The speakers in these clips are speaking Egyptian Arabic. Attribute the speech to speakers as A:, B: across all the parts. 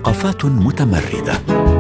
A: ثقافات متمرده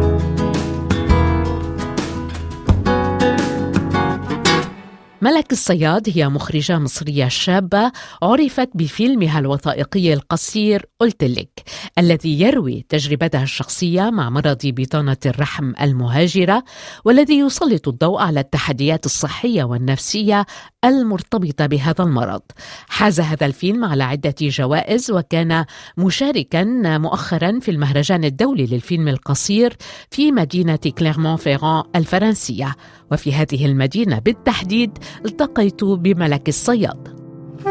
B: ملك الصياد هي مخرجة مصرية شابة عرفت بفيلمها الوثائقي القصير قلت لك الذي يروي تجربتها الشخصية مع مرض بطانة الرحم المهاجرة والذي يسلط الضوء على التحديات الصحية والنفسية المرتبطة بهذا المرض حاز هذا الفيلم على عدة جوائز وكان مشاركا مؤخرا في المهرجان الدولي للفيلم القصير في مدينة كليرمون فيران الفرنسية وفي هذه المدينة بالتحديد التقيت بملك الصياد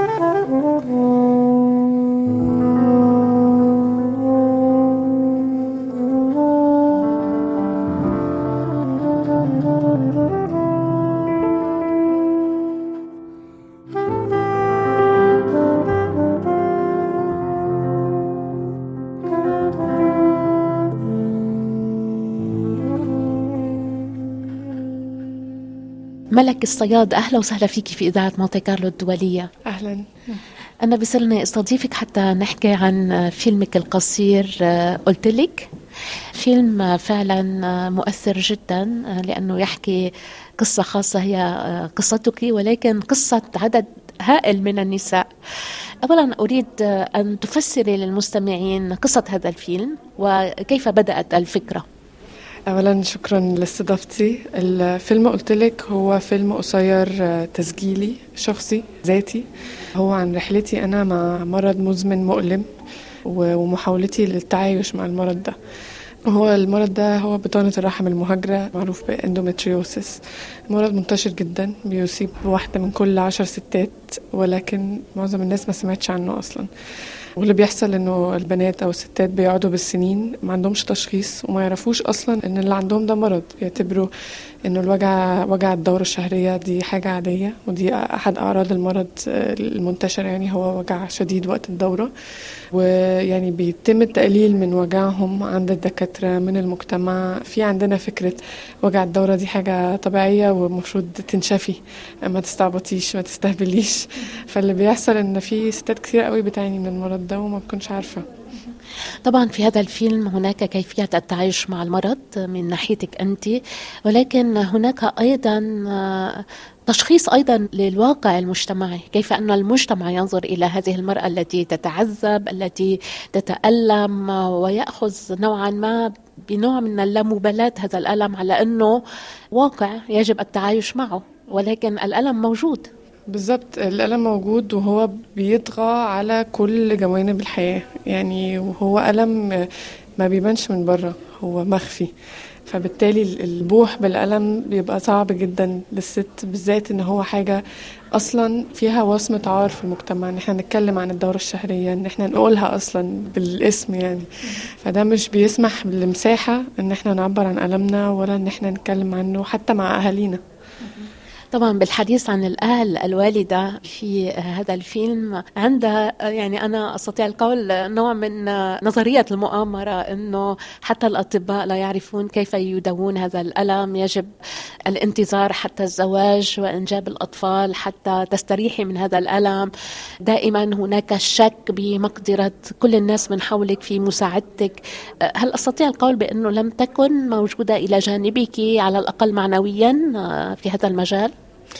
B: ملك الصياد اهلا وسهلا فيك في اذاعه مونتي كارلو الدوليه
C: اهلا
B: انا بسرني استضيفك حتى نحكي عن فيلمك القصير قلت لك فيلم فعلا مؤثر جدا لانه يحكي قصه خاصه هي قصتك ولكن قصه عدد هائل من النساء اولا اريد ان تفسري للمستمعين قصه هذا الفيلم وكيف بدات الفكره
C: اولا شكرا لاستضافتي الفيلم قلت لك هو فيلم قصير تسجيلي شخصي ذاتي هو عن رحلتي انا مع مرض مزمن مؤلم ومحاولتي للتعايش مع المرض ده هو المرض ده هو بطانة الرحم المهاجرة معروف باندومتريوسس مرض منتشر جدا بيصيب واحدة من كل عشر ستات ولكن معظم الناس ما سمعتش عنه أصلا واللي بيحصل انه البنات او الستات بيقعدوا بالسنين ما عندهمش تشخيص وما يعرفوش اصلا ان اللي عندهم ده مرض بيعتبروا انه الوجع وجع الدورة الشهرية دي حاجة عادية ودي احد اعراض المرض المنتشر يعني هو وجع شديد وقت الدورة ويعني بيتم التقليل من وجعهم عند الدكاترة من المجتمع في عندنا فكرة وجع الدورة دي حاجة طبيعية ومفروض تنشفي ما تستعبطيش ما تستهبليش فاللي بيحصل ان في ستات كتير قوي بتعاني من المرض ده وما بتكونش عارفة
B: طبعا في هذا الفيلم هناك كيفية التعايش مع المرض من ناحيتك أنت ولكن هناك أيضا تشخيص ايضا للواقع المجتمعي، كيف ان المجتمع ينظر الى هذه المراه التي تتعذب، التي تتالم وياخذ نوعا ما بنوع من اللامبالاه هذا الالم على انه واقع يجب التعايش معه، ولكن الالم موجود.
C: بالظبط الألم موجود وهو بيطغى على كل جوانب الحياة يعني وهو ألم ما بيبانش من بره هو مخفي فبالتالي البوح بالألم بيبقى صعب جدا للست بالذات ان هو حاجة اصلا فيها وصمة عار في المجتمع ان احنا نتكلم عن الدورة الشهرية ان احنا نقولها اصلا بالاسم يعني فده مش بيسمح بالمساحة ان احنا نعبر عن ألمنا ولا ان احنا نتكلم عنه حتى مع اهالينا
B: طبعا بالحديث عن الأهل الوالدة في هذا الفيلم عندها يعني أنا أستطيع القول نوع من نظرية المؤامرة أنه حتى الأطباء لا يعرفون كيف يدوون هذا الألم يجب الانتظار حتى الزواج وإنجاب الأطفال حتى تستريحي من هذا الألم دائما هناك شك بمقدرة كل الناس من حولك في مساعدتك هل أستطيع القول بأنه لم تكن موجودة إلى جانبك على الأقل معنويا في هذا المجال؟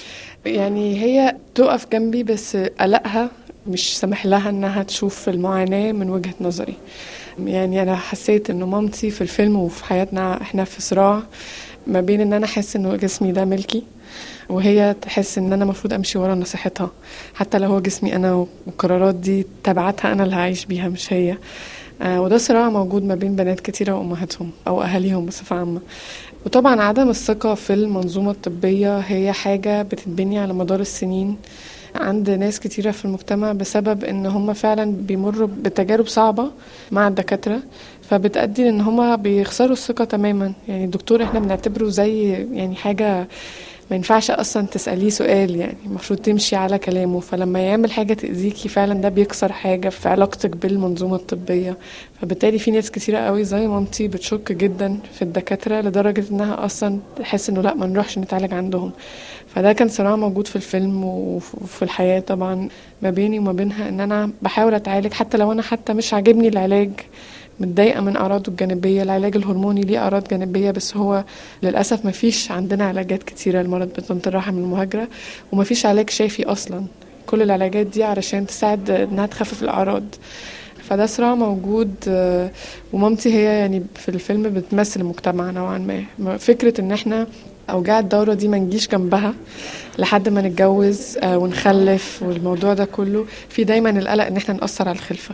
C: يعني هي تقف جنبي بس قلقها مش سامح لها انها تشوف المعاناة من وجهة نظري يعني انا حسيت انه مامتي في الفيلم وفي حياتنا احنا في صراع ما بين ان انا احس انه جسمي ده ملكي وهي تحس ان انا المفروض امشي ورا نصيحتها حتى لو هو جسمي انا والقرارات دي تبعتها انا اللي هعيش بيها مش هي آه وده صراع موجود ما بين بنات كتيرة وأمهاتهم أو أهاليهم بصفة عامة وطبعا عدم الثقة في المنظومة الطبية هي حاجة بتتبني على مدار السنين عند ناس كتيرة في المجتمع بسبب ان هم فعلا بيمروا بتجارب صعبة مع الدكاترة فبتأدي ان هم بيخسروا الثقة تماما يعني الدكتور احنا بنعتبره زي يعني حاجة ما ينفعش اصلا تساليه سؤال يعني المفروض تمشي على كلامه فلما يعمل حاجه تاذيكي فعلا ده بيكسر حاجه في علاقتك بالمنظومه الطبيه فبالتالي في ناس كتيره قوي زي مامتي بتشك جدا في الدكاتره لدرجه انها اصلا تحس انه لا ما نروحش نتعالج عندهم فده كان صراع موجود في الفيلم وفي الحياه طبعا ما بيني وما بينها ان انا بحاول اتعالج حتى لو انا حتى مش عاجبني العلاج متضايقه من اعراضه الجانبيه العلاج الهرموني ليه اعراض جانبيه بس هو للاسف ما فيش عندنا علاجات كتيره لمرض بطانه الرحم المهاجره وما فيش علاج شافي اصلا كل العلاجات دي علشان تساعد انها تخفف الاعراض فده صراع موجود آه، ومامتي هي يعني في الفيلم بتمثل المجتمع نوعا ما فكرة ان احنا اوجاع الدورة دي ما نجيش جنبها لحد ما نتجوز آه، ونخلف والموضوع ده كله في دايما القلق ان احنا نأثر على الخلفة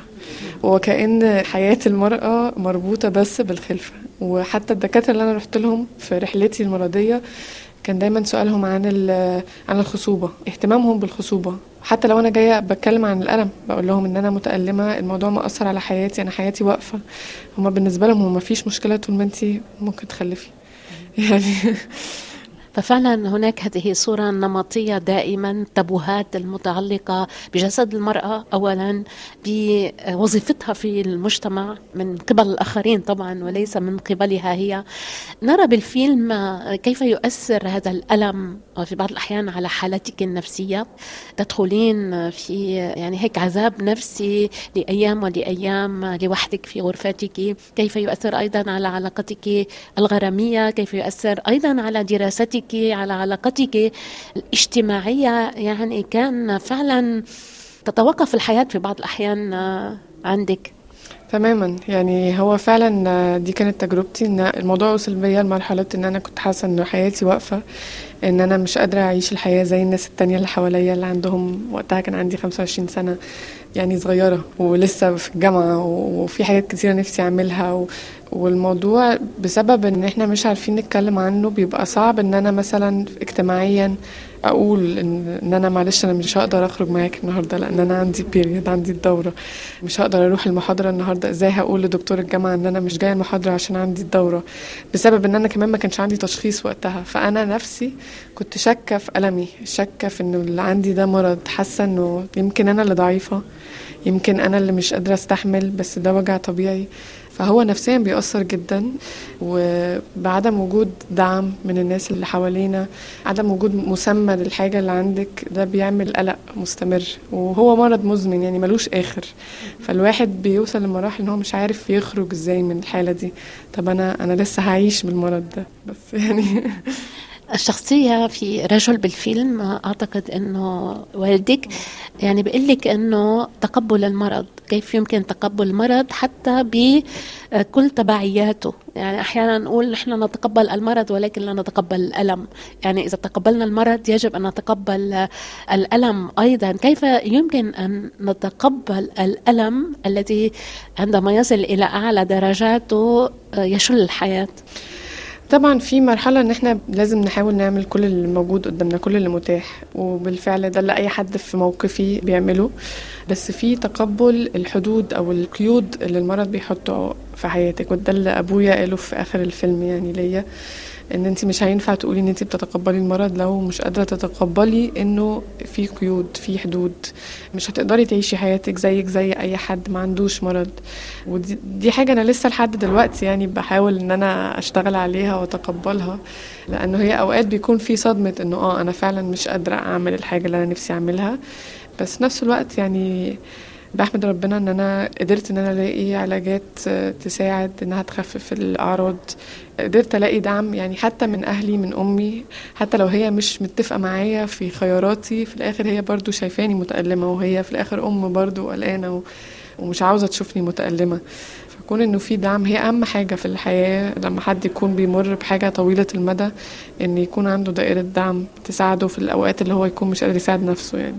C: وكأن حياة المرأة مربوطة بس بالخلفة وحتى الدكاترة اللي انا رحت لهم في رحلتي المرضية كان دايما سؤالهم عن عن الخصوبة اهتمامهم بالخصوبة حتى لو انا جايه بتكلم عن الالم بقول لهم ان انا متالمه الموضوع مأثر على حياتي انا حياتي واقفه هما بالنسبه لهم ما فيش مشكله طول ما انت ممكن تخلفي يعني
B: ففعلا هناك هذه صورة نمطية دائما تبوهات المتعلقة بجسد المرأة أولا بوظيفتها في المجتمع من قبل الآخرين طبعا وليس من قبلها هي نرى بالفيلم كيف يؤثر هذا الألم في بعض الأحيان على حالتك النفسية تدخلين في يعني هيك عذاب نفسي لأيام ولأيام لوحدك في غرفتك كيف يؤثر أيضا على علاقتك الغرامية كيف يؤثر أيضا على دراستك على علاقتك الاجتماعية يعني كان فعلا تتوقف الحياة في بعض الأحيان عندك
C: تماما يعني هو فعلا دي كانت تجربتي ان الموضوع وصل بيا لمرحله ان انا كنت حاسه ان حياتي واقفه ان انا مش قادره اعيش الحياه زي الناس التانية اللي حواليا اللي عندهم وقتها كان عندي 25 سنه يعني صغيره ولسه في الجامعه وفي حاجات كتيره نفسي اعملها والموضوع بسبب ان احنا مش عارفين نتكلم عنه بيبقى صعب ان انا مثلا اجتماعيا اقول ان, إن انا معلش انا مش هقدر اخرج معاك النهارده لان انا عندي بيريد عندي الدوره مش هقدر اروح المحاضره النهارده ازاي هقول لدكتور الجامعه ان انا مش جايه المحاضره عشان عندي الدوره بسبب ان انا كمان ما كانش عندي تشخيص وقتها فانا نفسي كنت شاكه في المي شاكه في انه اللي عندي ده مرض حاسه انه يمكن انا اللي ضعيفه يمكن انا اللي مش قادره استحمل بس ده وجع طبيعي فهو نفسيا بيأثر جدا وبعدم وجود دعم من الناس اللي حوالينا عدم وجود مسمى للحاجة اللي عندك ده بيعمل قلق مستمر وهو مرض مزمن يعني ملوش آخر فالواحد بيوصل لمراحل ان هو مش عارف يخرج ازاي من الحالة دي طب انا انا لسه هعيش بالمرض ده بس يعني
B: الشخصية في رجل بالفيلم أعتقد أنه والدك يعني بيقول لك أنه تقبل المرض كيف يمكن تقبل المرض حتى بكل تبعياته يعني أحيانا نقول نحن نتقبل المرض ولكن لا نتقبل الألم يعني إذا تقبلنا المرض يجب أن نتقبل الألم أيضا كيف يمكن أن نتقبل الألم الذي عندما يصل إلى أعلى درجاته يشل الحياة
C: طبعا في مرحله ان احنا لازم نحاول نعمل كل اللي موجود قدامنا كل اللي متاح وبالفعل ده اللي اي حد في موقفي بيعمله بس في تقبل الحدود او القيود اللي المرض بيحطه في حياتك وده اللي ابويا قاله في اخر الفيلم يعني ليا ان انت مش هينفع تقولي ان انت بتتقبلي المرض لو مش قادره تتقبلي انه في قيود في حدود مش هتقدري تعيشي حياتك زيك زي اي حد ما عندوش مرض ودي دي حاجه انا لسه لحد دلوقتي يعني بحاول ان انا اشتغل عليها واتقبلها لانه هي اوقات بيكون في صدمه انه اه انا فعلا مش قادره اعمل الحاجه اللي انا نفسي اعملها بس في نفس الوقت يعني بحمد ربنا ان انا قدرت ان انا الاقي علاجات تساعد انها تخفف الاعراض قدرت الاقي دعم يعني حتى من اهلي من امي حتى لو هي مش متفقه معايا في خياراتي في الاخر هي برضو شايفاني متالمه وهي في الاخر ام برضو قلقانه ومش عاوزه تشوفني متالمه فكون انه في دعم هي اهم حاجه في الحياه لما حد يكون بيمر بحاجه طويله المدى ان يكون عنده دائره دعم تساعده في الاوقات اللي هو يكون مش قادر يساعد نفسه يعني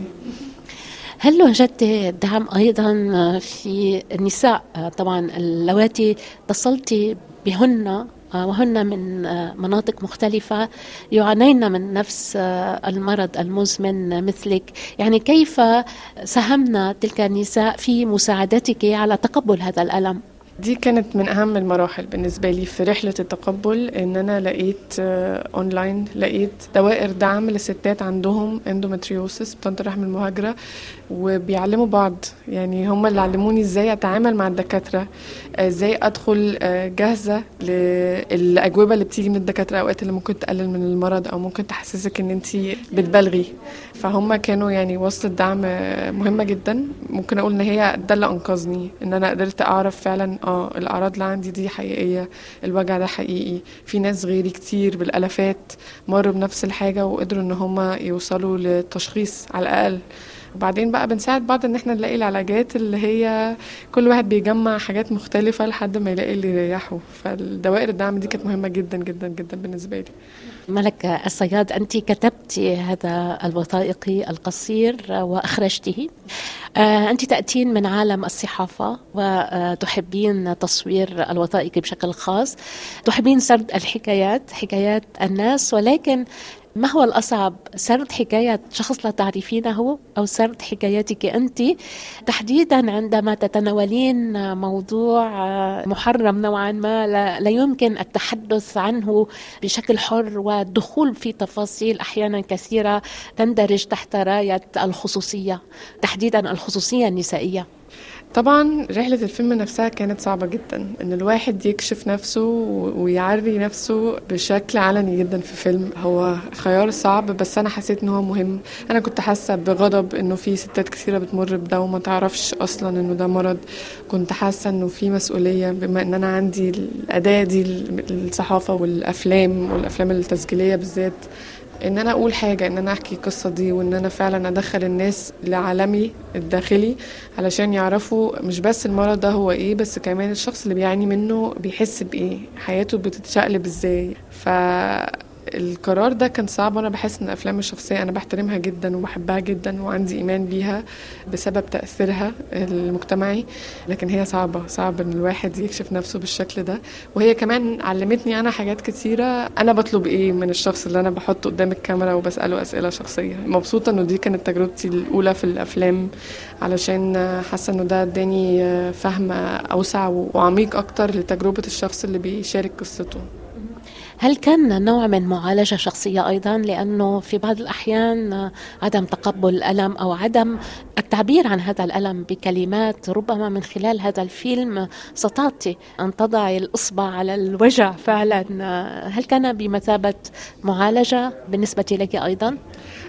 B: هل وجدت دعم ايضا في النساء طبعا اللواتي اتصلت بهن وهن من مناطق مختلفة يعانين من نفس المرض المزمن مثلك يعني كيف ساهمنا تلك النساء في مساعدتك على تقبل هذا الألم؟
C: دي كانت من اهم المراحل بالنسبه لي في رحله التقبل ان انا لقيت اونلاين لقيت دوائر دعم لستات عندهم اندومتريوسس بطانه الرحم المهاجره وبيعلموا بعض يعني هم اللي علموني ازاي اتعامل مع الدكاتره ازاي ادخل جاهزه للاجوبه اللي بتيجي من الدكاتره اوقات اللي ممكن تقلل من المرض او ممكن تحسسك ان انت بتبالغي فهم كانوا يعني وسط دعم مهمه جدا ممكن اقول ان هي ده اللي انقذني ان انا قدرت اعرف فعلا اه الاعراض اللي عندي دي حقيقيه الوجع ده حقيقي في ناس غيري كتير بالالافات مروا بنفس الحاجه وقدروا ان هم يوصلوا للتشخيص على الاقل وبعدين بقى بنساعد بعض ان احنا نلاقي العلاجات اللي هي كل واحد بيجمع حاجات مختلفة لحد ما يلاقي اللي يريحه فالدوائر الدعم دي كانت مهمة جدا جدا جدا بالنسبة لي
B: ملك الصياد أنت كتبت هذا الوثائقي القصير وأخرجته أنت تأتين من عالم الصحافة وتحبين تصوير الوثائقي بشكل خاص تحبين سرد الحكايات حكايات الناس ولكن ما هو الأصعب سرد حكاية شخص لا تعرفينه أو سرد حكايتك أنت تحديدا عندما تتناولين موضوع محرم نوعا ما لا يمكن التحدث عنه بشكل حر والدخول في تفاصيل أحيانا كثيرة تندرج تحت راية الخصوصية تحديدا الخصوصية النسائية
C: طبعا رحلة الفيلم نفسها كانت صعبة جدا ان الواحد يكشف نفسه ويعري نفسه بشكل علني جدا في فيلم هو خيار صعب بس انا حسيت ان هو مهم انا كنت حاسة بغضب انه في ستات كثيرة بتمر بده وما تعرفش اصلا انه ده مرض كنت حاسة انه في مسؤولية بما ان انا عندي الاداة دي الصحافة والافلام والافلام التسجيلية بالذات ان انا اقول حاجه ان انا احكي القصه دي وان انا فعلا ادخل الناس لعالمي الداخلي علشان يعرفوا مش بس المرض ده هو ايه بس كمان الشخص اللي بيعاني منه بيحس بايه حياته بتتشقلب ازاي ف القرار ده كان صعب وانا بحس ان الافلام الشخصيه انا بحترمها جدا وبحبها جدا وعندي ايمان بيها بسبب تاثيرها المجتمعي لكن هي صعبه صعب ان الواحد يكشف نفسه بالشكل ده وهي كمان علمتني انا حاجات كتيره انا بطلب ايه من الشخص اللي انا بحطه قدام الكاميرا وبساله اسئله شخصيه مبسوطه انه دي كانت تجربتي الاولى في الافلام علشان حاسه انه ده اداني فهم اوسع وعميق اكتر لتجربه الشخص اللي بيشارك قصته
B: هل كان نوع من معالجة شخصية أيضا لأنه في بعض الأحيان عدم تقبل الألم أو عدم التعبير عن هذا الألم بكلمات ربما من خلال هذا الفيلم استطعت أن تضعي الإصبع على الوجع فعلا هل كان بمثابة معالجة بالنسبة لك أيضا؟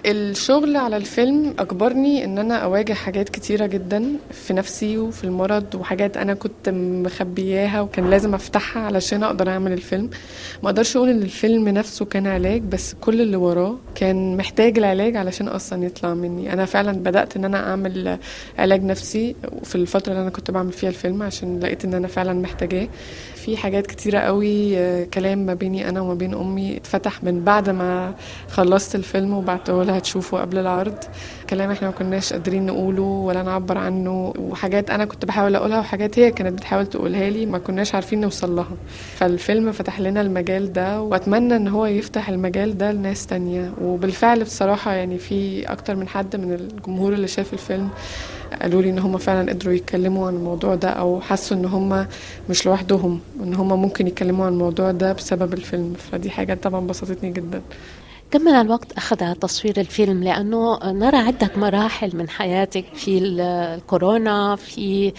C: الشغل على الفيلم اجبرني ان انا اواجه حاجات كتيره جدا في نفسي وفي المرض وحاجات انا كنت مخبياها وكان لازم افتحها علشان اقدر اعمل الفيلم ما اقدرش اقول ان الفيلم نفسه كان علاج بس كل اللي وراه كان محتاج العلاج علشان اصلا يطلع مني انا فعلا بدات ان انا اعمل علاج نفسي في الفتره اللي انا كنت بعمل فيها الفيلم عشان لقيت ان انا فعلا محتاجاه في حاجات كتيرة قوي كلام ما بيني أنا وما بين أمي اتفتح من بعد ما خلصت الفيلم وبعته لها تشوفه قبل العرض كلام احنا ما كناش قادرين نقوله ولا نعبر عنه وحاجات أنا كنت بحاول أقولها وحاجات هي كانت بتحاول تقولها لي ما كناش عارفين نوصل لها فالفيلم فتح لنا المجال ده وأتمنى إن هو يفتح المجال ده لناس تانية وبالفعل بصراحة يعني في أكتر من حد من الجمهور اللي شاف الفيلم قالوا لي ان هم فعلا قدروا يتكلموا عن الموضوع ده او حسوا ان هم مش لوحدهم ان هم ممكن يتكلموا عن الموضوع ده بسبب الفيلم فدي حاجه طبعا بسطتني جدا
B: كم من الوقت أخذ تصوير الفيلم لأنه نرى عدة مراحل من حياتك في الكورونا في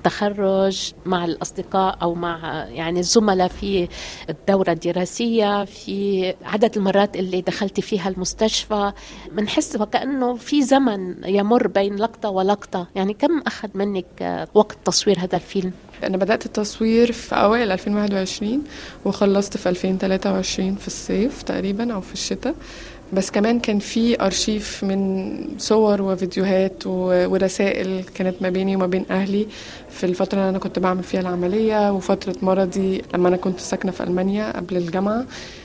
B: التخرج مع الأصدقاء أو مع يعني الزملاء في الدورة الدراسية في عدد المرات اللي دخلت فيها المستشفى بنحس وكأنه في زمن يمر بين لقطة ولقطة يعني كم أخذ منك وقت تصوير هذا الفيلم؟
C: أنا بدأت التصوير في أوائل 2021 وخلصت في 2023 في الصيف تقريبا أو في الشتاء بس كمان كان في أرشيف من صور وفيديوهات ورسائل كانت ما بيني وما بين أهلي في الفترة اللي أنا كنت بعمل فيها العملية وفترة مرضي لما أنا كنت ساكنة في ألمانيا قبل الجامعة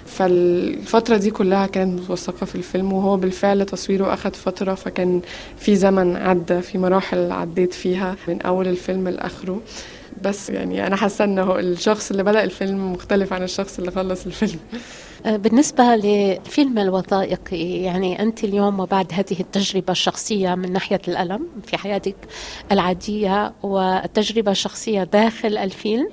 C: فالفترة دي كلها كانت متوثقة في الفيلم وهو بالفعل تصويره أخد فترة فكان في زمن عدى في مراحل عديت فيها من أول الفيلم لآخره بس يعني انا حاسه انه الشخص اللي بدا الفيلم مختلف عن الشخص اللي خلص الفيلم
B: بالنسبة للفيلم الوثائقي يعني أنت اليوم وبعد هذه التجربة الشخصية من ناحية الألم في حياتك العادية والتجربة الشخصية داخل الفيلم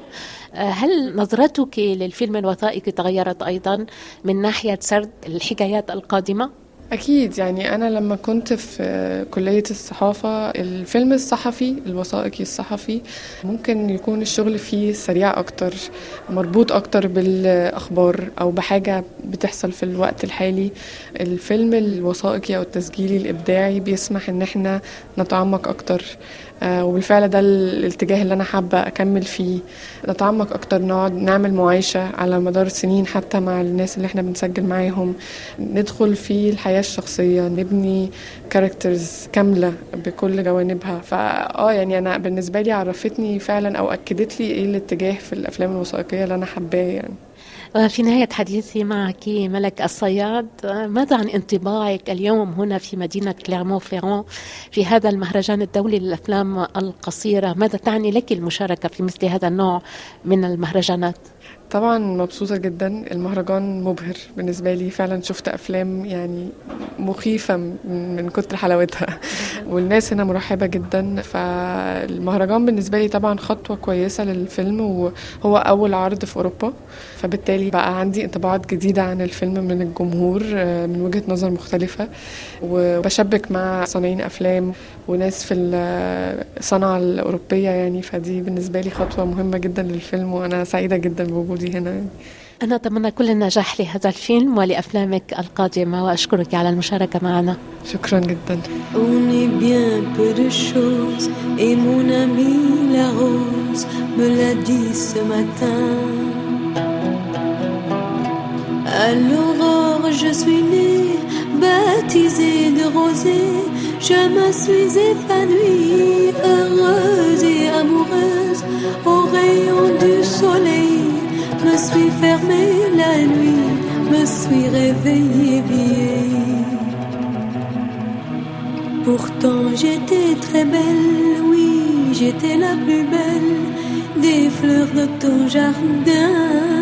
B: هل نظرتك للفيلم الوثائقي تغيرت أيضا من ناحية سرد الحكايات القادمة؟
C: أكيد يعني أنا لما كنت في كلية الصحافة الفيلم الصحفي الوثائقي الصحفي ممكن يكون الشغل فيه سريع أكتر مربوط أكتر بالأخبار أو بحاجة بتحصل في الوقت الحالي الفيلم الوثائقي أو التسجيلي الإبداعي بيسمح إن احنا نتعمق أكتر آه، وبالفعل ده الاتجاه اللي انا حابه اكمل فيه نتعمق اكتر نقعد نعمل معايشه على مدار السنين حتى مع الناس اللي احنا بنسجل معاهم ندخل في الحياه الشخصيه نبني كاركترز كامله بكل جوانبها فاه يعني انا بالنسبه لي عرفتني فعلا او اكدت لي ايه الاتجاه في الافلام الوثائقيه اللي انا حباه يعني
B: في نهاية حديثي معك ملك الصياد ماذا عن انطباعك اليوم هنا في مدينة كليرمون فيرون في هذا المهرجان الدولي للأفلام القصيرة ماذا تعني لك المشاركة في مثل هذا النوع من المهرجانات؟
C: طبعا مبسوطة جدا المهرجان مبهر بالنسبة لي فعلا شفت أفلام يعني مخيفة من كتر حلاوتها والناس هنا مرحبة جدا فالمهرجان بالنسبة لي طبعا خطوة كويسة للفيلم وهو أول عرض في أوروبا فبالتالي بقى عندي انطباعات جديدة عن الفيلم من الجمهور آه، من وجهة نظر مختلفة وبشبك مع صانعين أفلام وناس في الصناعة الأوروبية يعني فدي بالنسبة لي خطوة مهمة جدا للفيلم وأنا سعيدة جدا بوجودي هنا يعني.
B: أنا أتمنى كل النجاح لهذا الفيلم ولأفلامك القادمة وأشكرك على المشاركة معنا
C: شكرا جدا
A: On est bien peu de choses et mon ami la rose me l'a dit ce matin. À l'aurore je suis née, baptisée de rosée, je me suis épanouie, heureuse et amoureuse, au rayon du soleil me suis fermée la nuit, me suis réveillée vieille. Pourtant j'étais très belle, oui, j'étais la plus belle des fleurs de ton jardin.